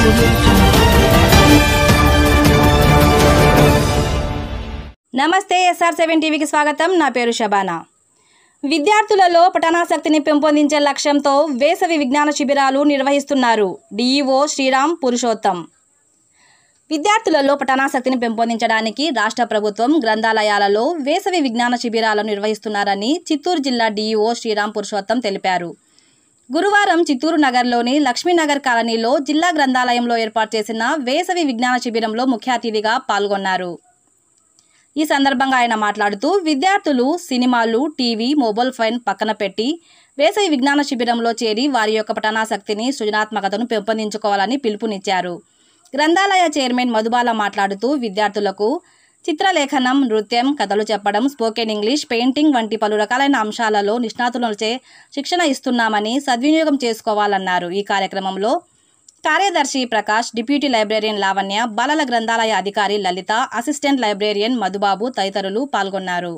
నమస్తే SR seven టీవీకి స్వాగతం నా పేరు శబానా విద్యార్థులలో పఠనాసక్తిని పెంపొందించే లక్ష్యంతో వేసవి విజ్ఞాన శిబిరాలు నిర్వహిస్తున్నారు డిఈఓ శ్రీరామ్ పురుషోత్తం విద్యార్థులలో పఠనాసక్తిని పెంపొందించడానికి రాష్ట్ర ప్రభుత్వం గ్రంథాలయాలలో వేసవి విజ్ఞాన శిబిరాలను నిర్వహిస్తున్నారని చిత్తూరు జిల్లా డిఈఓ శ్రీరామ్ పురుషోత్తం తెలిపారు గురువారం చిత్తూరు నగర్లోని లక్ష్మీనగర్ కాలనీలో జిల్లా గ్రంథాలయంలో ఏర్పాటు చేసిన వేసవి విజ్ఞాన శిబిరంలో ముఖ్య అతిథిగా పాల్గొన్నారు ఈ సందర్భంగా ఆయన మాట్లాడుతూ విద్యార్థులు సినిమాలు టీవీ మొబైల్ ఫోన్ పక్కన పెట్టి వేసవి విజ్ఞాన శిబిరంలో చేరి వారి యొక్క పఠనాసక్తిని సృజనాత్మకతను పెంపొందించుకోవాలని పిలుపునిచ్చారు గ్రంథాలయ చైర్మన్ మధుబాల మాట్లాడుతూ విద్యార్థులకు చిత్రలేఖనం నృత్యం కథలు చెప్పడం స్పోకెన్ ఇంగ్లీష్ పెయింటింగ్ వంటి పలు రకాలైన అంశాలలో నిష్ణాతులచే శిక్షణ ఇస్తున్నామని సద్వినియోగం చేసుకోవాలన్నారు ఈ కార్యక్రమంలో కార్యదర్శి ప్రకాష్ డిప్యూటీ లైబ్రేరియన్ లావణ్య బాలల గ్రంథాలయ అధికారి లలిత అసిస్టెంట్ లైబ్రేరియన్ మధుబాబు తదితరులు పాల్గొన్నారు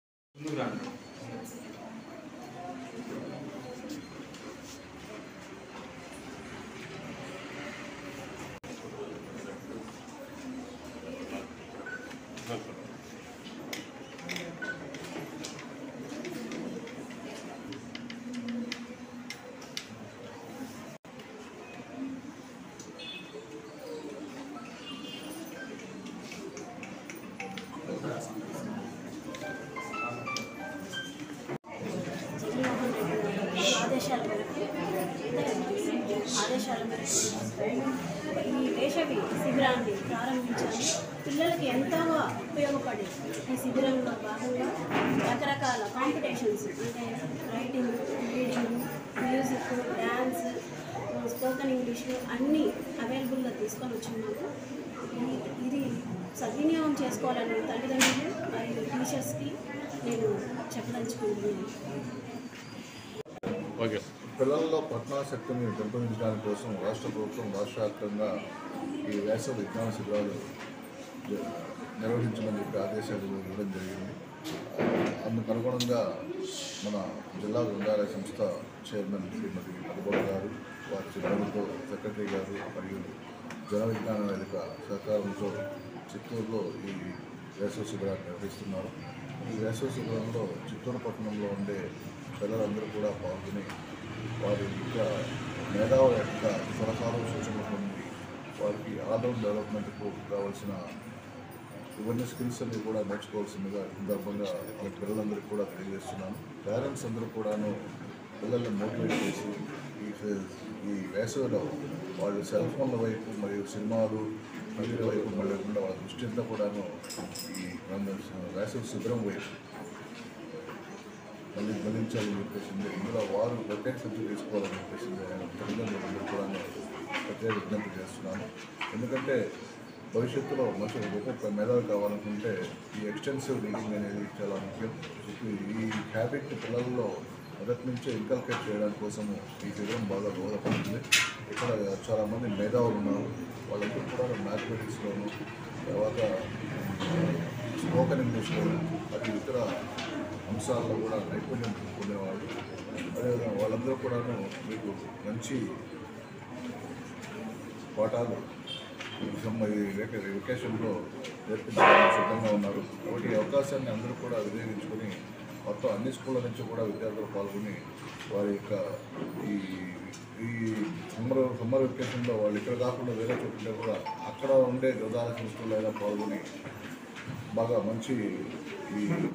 ఆదేశాల మేరకు ఆదేశాల మేరకు ఈ వేసవి శిబిరాన్ని ప్రారంభించాలి పిల్లలకి ఎంతో ఉపయోగపడే ఈ శిబిరంలో భాగంగా రకరకాల కాంపిటీషన్స్ అంటే writing reading music dance spoken English అన్నీ అవైలబుల్గా తీసుకొని వచ్చున్నాము ఈ- ఇది సద్వినియోగం చేసుకోవాలని తల్లిదండ్రులు మరియు టీచర్స్కి నేను చెప్పదలుచుకుంటున్నాను ఓకే పిల్లల్లో పట్టణాశక్తిని పెంపొందించడానికి కోసం రాష్ట్ర ప్రభుత్వం రాష్ట్ర వ్యాప్తంగా ఈ వేసవి విజ్ఞాన శిబిరాలు జ- నిర్వహించమని చెప్పి ఆదేశాలు ఇవ్వడం జరిగింది అందుకు అనుగుణంగా మన జిల్లా గ్రంథాలయ సంస్థ చైర్మన్ శ్రీమతి మధుబాబు గారు వారి సిబ్బందితో సెక్రటరీ గారు మరియు జన విజ్ఞాన వేదిక సహకారంతో చిత్తూరులో ఈ వేసవి శిబిరాన్ని నిర్వహిస్తున్నారు ఈ వేసవి శిబిరంలో చిత్తూరు పట్టణంలో ఉండే పిల్లలందరూ కూడా పాల్గొని వారి యొక్క మేధావుల యొక్క సలహాలు సూచనలు పొంది వారికి ఆల్రౌండ్ డెవలప్మెంట్కు కావాల్సిన ఇవన్నీ స్కిల్స్ అన్ని కూడా నేర్చుకోవాల్సిందిగా ఈ సందర్భంగా వాళ్ళ పిల్లలందరికీ కూడా తెలియజేస్తున్నాను పేరెంట్స్ అందరూ కూడాను పిల్లల్ని మోటివేట్ చేసి ఈ ఫే- ఈ వేసవిలో వాళ్ళు సెల్ ఫోన్ల వైపు మరియు సినిమాలు టీవీల వైపు మళ్ళకుండా వాళ్ళ దృష్టి అంతా కూడాను ఈ మన వేసవి శిబిరం వైపు మళ్ళీ గమనించాలని చెప్పేసి ఇందులో వారు ప్రత్యేక శ్రద్ధ తీసుకోవాలని చెప్పేసి ఆయన తల్లిదండ్రులందరూ కూడా ప్రత్యేక విజ్ఞప్తి చేస్తున్నాను ఎందుకంటే భవిష్యత్తులో మంచి గొప్ప మేధావి కావాలనుకుంటే ఈ ఎక్స్టెన్సివ్ రీడింగ్ అనేది చాలా ముఖ్యం ఇప్పుడు ఈ హ్యాబిట్ పిల్లల్లో మొదటి నుంచే ఇన్కల్కేట్ చేయడానికి కోసము ఈ శిబిరం బాగా దోహదపడుతుంది ఇక్కడ చాలామంది మేధావులు ఉన్నారు వాళ్ళందరూ కూడా మ్యాథమెటిక్స్లోను తర్వాత స్పోకెన్ ఇంగ్లీష్లోను మరియు ఇతర అంశాల్లో కూడా నైపుణ్యం పొందేవాళ్ళు అదేవిధంగా వాళ్ళందరూ కూడాను మీకు మంచి పాఠాలు ఈ సమ్మ- ఈ వెక- వెకేషన్లో నేర్పించడానికి సిద్ధంగా ఉన్నారు కాబట్టి ఈ అవకాశాన్ని అందరూ కూడా వినియోగించుకొని మొత్తం అన్ని స్కూళ్ళ నుంచి కూడా విద్యార్థులు పాల్గొని వారి యొక్క ఈ ఈ సమ్మర్ సమ్మర్ వెకేషన్లో వాళ్ళు ఇక్కడ కాకుండా వేరే చోటుంటే కూడా అక్కడ ఉండే గోదావరి సంస్థల్లో అయినా పాల్గొని బాగా మంచి ఈ